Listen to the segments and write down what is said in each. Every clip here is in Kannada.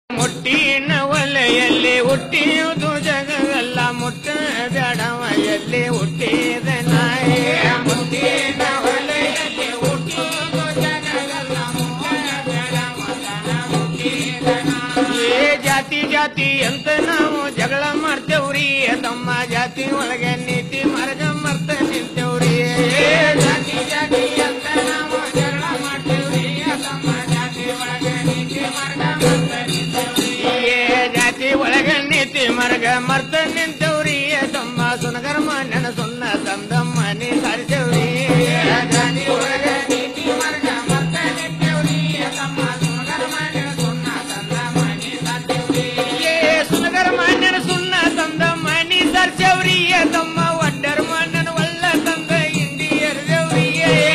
ಮುಟ್ಟಿನ ಒಲೆಯಲ್ಲಿ ಹುಟ್ಟಿಯುವುದು ಜಗವೆಲ್ಲ ಮುಟ್ಟ ಬೇಡವ ಎಲ್ಲಿ ಹುಟ್ಟಿದ ನಾಯಿ ಮುಟ್ಟಿನ ಒಲೆಯಲ್ಲಿ ಹುಟ್ಟಿಯುವುದು ಜಗವೆಲ್ಲ ಮುಟ್ಟ ಬೇಡವ ಹುಟ್ಟಿದ ನಾಯಿ. ಏ ಜಾತಿ ಜಾತಿ ಅಂತ ನಾವು ಜಗಳ ಮಾಡ್ತೇವ್ರಿ ತಮ್ಮ ಜಾತಿ ಒಳಗೆ ನೀತಿ ಮಾರ್ಗ ಮರ್ತ ನಿಂತೇವ್ರಿ ಏ ಜಾತಿ ಜಾತಿ ಅಂತ ನಾವು ಜಗಳ ಮಾಡ್ತೇವ್ರಿ ತಮ್ಮ ಜಾತಿ ಒಳಗೆ ನೀತಿ ಮಾರ್ಗ ಮರ್ತ ನಿಂತೇವ್ರಿ ಏ ಜಾತಿ ಒಳಗೆ ನೀತಿ ಮಾರ್ಗ ಮರ್ತ ನಿಂತೇವ್ರಿ ತಮ್ಮ ಸುನಗರ್ಮ ನೆನ ಸುನ್ನ ತಂದಮ್ಮ ನೀ ಸಾರಿಸೇವ್ರಿ ಜಾತಿ ಒಳಗೆ ನೀತಿ ಮಾರ್ಗ ಮರ್ತ ನಿಂತೇವ್ರಿ ತಮ್ಮ ಸುನಗರ್ಮ ನೆನ ಸುನ್ನ ತಂದಮ್ಮ ನೀ ಸಾರಿಸೇವ್ರಿ ಏ ಸುನಗರ ಮಾನ್ಯನ ಸುಣ್ಣ ತಂದ ಮನಿ ಸರ್ಚವ್ರಿ ತಮ್ಮ ಒಡ್ಡರ ಮಾನ್ಯನ ಒಳ್ಳ ತಂದ ಇಂಡಿಯರ್ ದೇವ್ರಿ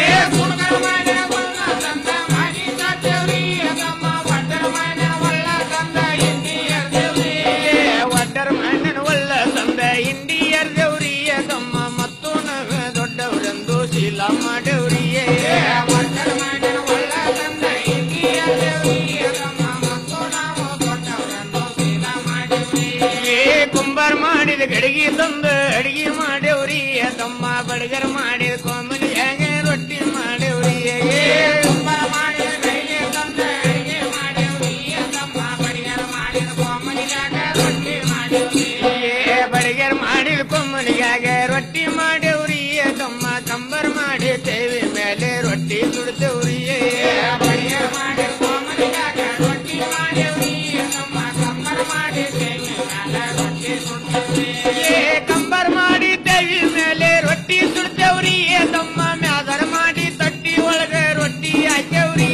ಸುನಗರ ಮಾನ್ಯನ ಒಳ್ಳ ತಂದ ಮನಿ ಸರ್ಚವ್ರಿ ತಮ್ಮ ಒಡ್ಡರ ಮಾನ್ಯನ ಒಳ್ಳ ತಂದ ಇಂಡಿಯರ್ ದೇವ್ರಿ ಒಡ್ಡರ ಮಾನ್ಯನ ಒಳ್ಳ ತಂದ ಇಂಡಿಯರ್ ದೇವ್ರಿ ತಮ್ಮ ಮತ್ತು ನಾವ ದೊಡ್ಡವರೆಂದು ಶೀಲ ಮಾಡವ್ರಿ ಒಡ್ಡರ ಮಾನ್ಯನ ಒಳ್ಳ ತಂದ ಇಂಡಿಯರ್ ದೇವ್ರಿ ತಮ್ಮ ಮತ್ತು ನಾವು ದೊಡ್ಡವರೆಂದು ಶೀಲ ಮಾಡವ್ರಿ ಏ ಕುಂಬಾರ ಮಾಡಿದ ಗಡಿಗೆ ತಂದು ಅಡಿಗೆ ಮಾಡೇವ್ರಿ ತಮ್ಮ ಬಡಗರ ಮಾಡಿದ ಕೋಮಲಿ ಹೇಗೆ ರೊಟ್ಟಿ ಮಾಡೇವ್ರಿ ಏ ಕುಂಬಾರ ಮಾಡಿದ ಗಡಿಗೆ ತಂದು ಅಡಿಗೆ ಮಾಡೇವ್ರಿ ತಮ್ಮ ಬಡಗರ ಮಾಡಿದ ಕೋಮಲಿಯಾಗ ರೊಟ್ಟಿ ಮಾಡೇವ್ರಿ ಏ ಬಡಗರ ಮಾಡಿದ ಕೊಮ್ಮಲಿಯಾಗ ರೊಟ್ಟಿ ಮಾಡೇವ್ರಿ ತಮ್ಮ ಕಂಬರ್ ಮಾಡಿ ತೇವಿ ಮೇಲೆ ರೊಟ್ಟಿ ಸುಡ್ತೇವ್ರಿ ಬಡಗರ ಮಾಡಿದ ಕೋಮಲಿಯಾಗ ರೊಟ್ಟಿ ಮಾಡೇವ್ರಿ ತಮ್ಮ ಕಂಬರ್ ಮಾಡಿ ತೇವಿ ಮೇಲೆ ರೊಟ್ಟಿ ಸುಡ್ತೇವ್ರಿ ಏ ಕಂಬರ್ ಮಾಡಿ ತೇವಿ ಮೇಲೆ ರೊಟ್ಟಿ ಸುಡ್ತೇವ್ರಿ ತಮ್ಮ ಮ್ಯಾದರ್ ಮಾಡಿ ತಟ್ಟಿ ಒಳಗೆ ರೊಟ್ಟಿ ಹಾಕ್ಯವ್ರಿ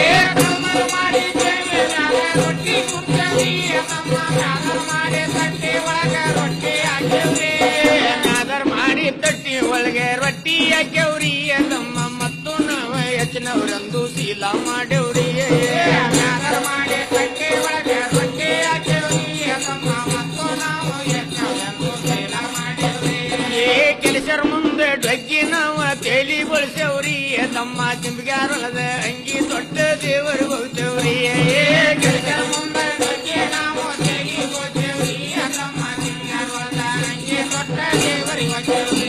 ಕಂಬರ್ ಮಾಡಿ ತೇವಿ ಮೇಲೆ ರೊಟ್ಟಿ ಸುಡ್ತೇವ್ರಿ ತಮ್ಮ ಮ್ಯಾದರ್ ಮಾಡಿ ತಟ್ಟಿ ಒಳಗೆ ರೊಟ್ಟಿ ಹಾಕ್ಯವ್ರಿ ಮ್ಯಾದರ್ ಮಾಡಿ ತಟ್ಟಿ ಒಳಗೆ ರೊಟ್ಟಿ ಹಾಕ್ಯವ್ರಿ ತಮ್ಮ ಮತ್ತು ನಾವು ಹೆಚ್ಚಿನವರಂದು ಶೀಲ ಮಾಡೇವ್ರಿ ಮ್ಯಾದರ್ ಮಾಡಿ ತಟ್ಟಿ ಒಳಗೆ ರೊಟ್ಟಿ ಹಾಕ್ಯವ್ರಿ ತಮ್ಮ ಮತ್ತು ನಾವು ಹೆಚ್ಚಿನವರಂದು ಶೀಲ ಮಾಡೇವ್ರಿ ಏ ಕೆಲಸರ ಮುಂದೆ ಡೊಗ್ಗಿ ನಾವು ತೇಲಿ ಬಳಸೇವ್ರಿ ತಮ್ಮ ಚಿಂಬಿಗಾರೊಳದ ಅಂಗಿ ದೊಡ್ಡ ದೇವರು ಹೋಗ್ತೇವ್ರಿ ಏ ಕೆಲಸರ ಮುಂದೆ ಡೊಗ್ಗಿ ನಾವು ತೇಲಿ ಬಳಸೇವ್ರಿ ತಮ್ಮ ಚಿಂಬಿಗಾರೊಳದ ಅಂಗಿ ದೊಡ್ಡ ದೇವರಿಗೆ ಹೋಗ್ತೇವ್ರಿ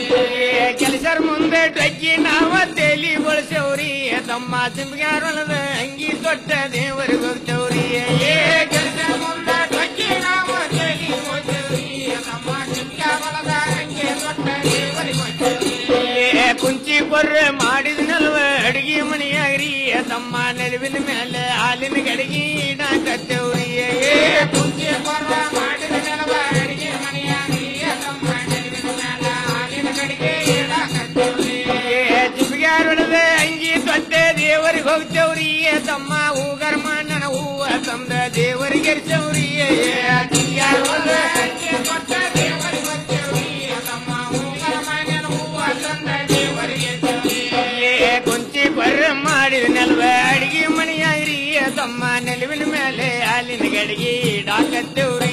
ಕೆಲಸರ ಮುಂದೆ ಡೊಗ್ಗಿ ನಾವು ತೇಲಿ ಬಳಸೇವ್ರಿ ತಮ್ಮ ಚಿಂಬಿಗಾರೊಳದ ಅಂಗಿ ದೊಡ್ಡ ದೇವರಿಗೆ ಹೋಗ್ತೇವ್ರಿ ಏ ಕೆಲಸರ ಮುಂದೆ ಡೊಗ್ಗಿ ನಾವು ತೇಲಿ ಬಳಸೇವ್ರಿ ತಮ್ಮ ಚಿಂಬಿಗಾರೊಳದ ಅಂಗಿ ದೊಡ್ಡ ದೇವರಿಗೆ ಹೋಗ್ತೇವ್ರಿ ಏ ಕುಂಚಿ ಕೊರ್ರೆ ಮಾಡಿದ ನಲ್ವ ಅಡಿಗೆ ಮನೆಯಾಗ್ರಿ ತಮ್ಮ ನೆಲವಿನ ಮೇಲೆ ಹಾಲಿನ ಗಡಿಗೆ ಇಡಾಕತ್ತೇವ್ರಿ ಏ ಕುಂಚಿ ಕೊರ್ರೆ ಮಾಡಿದ ನಲ್ವ ಅಡಿಗೆ ಮನೆಯಾಗ್ರಿ ತಮ್ಮ ನೆಲವಿನ ಮೇಲೆ ಹಾಲಿನ ಗಡಿಗೆ ಇಡಾಕತ್ತೇವ್ರಿ ಏ ಜಿಬ್ಗ್ಯಾರೊಳದ ಅಂಗಿ ದೊಡ್ಡ ದೇವರಿಗೆ ಹೋಗ್ತೇವ್ರಿ ತಮ್ಮ ಹೂಗರ್ ನನ್ನ ಹೂವ ತಂದ ದೇವರಿಗೆ ಎರ್ಸವ್ರಿ ಜಿಬ್ಗ್ಯಾರೊಳದ ಅಂಗಿ ದೊಡ್ಡ ದೇವರಿಗೆ ಹೋಗ್ತೇವ್ರಿ ತಮ್ಮ ಹೂಗರ್ ಮಣ್ಣನ ಹೂವ ತಂದ ದೇವರಿಗೆ ಎರ್ಸವ್ರಿ ಏ ಕುಂಚಿ ಬರ್ರ ಮಾಡಿದ ನೆಲವ ಅಡಿಗೆ ಮನೆಯಾಗ್ರಿ ತಮ್ಮ ನೆಲವಿನ ಮೇಲೆ ಹಾಲಿನ ಗಡಿಗೆ ಇಡಾಕತ್ತೇವ್ರಿ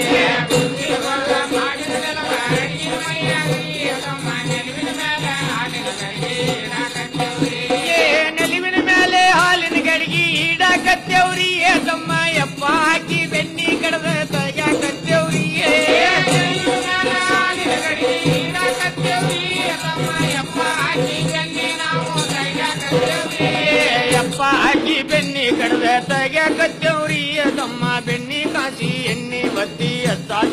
ಕುಂಚಿ ಬರ್ರ ಮಾಡಿದ ನೆಲವ ಅಡಿಗೆ ಮನೆಯಾಗ್ರಿ ತಮ್ಮ ನೆಲವಿನ ಮೇಲೆ ಹಾಲಿನ ಗಡಿಗೆ ಇಡಾಕತ್ತೇವ್ರಿ ಏ ನೆಲವಿನ ಮೇಲೆ ಹಾಲಿನ ಗಡಿಗೆ ಇಡಾಕತ್ತೇವ್ರಿ ತಮ್ಮ ಯಪ್ಪ ಹಾಕಿ ಬೆನ್ನಿ ಕಡದ ತಗ್ಯಾಕತ್ತೇವ್ರಿ ಹಾಲಿನ ಗಡಿಗೆ ಇಡಾಕತ್ತೇವ್ರಿ ತಮ್ಮ ಯಪ್ಪ ಹಾಕಿ ಬೆನ್ನಿ ನಾವು ತಗ್ಯಾಕತ್ತೇವ್ರಿ ಯಪ್ಪ ಹಾಕಿ ಬೆನ್ನಿ ಕಡದ ತಗ್ಯಾಕತ್ತೇವ್ರಿ ತಮ್ಮ ಬೆನ್ನಿ ಕಾಸಿ ಎಣ್ಣೆ ಬತ್ತಿ ಎತ್ತ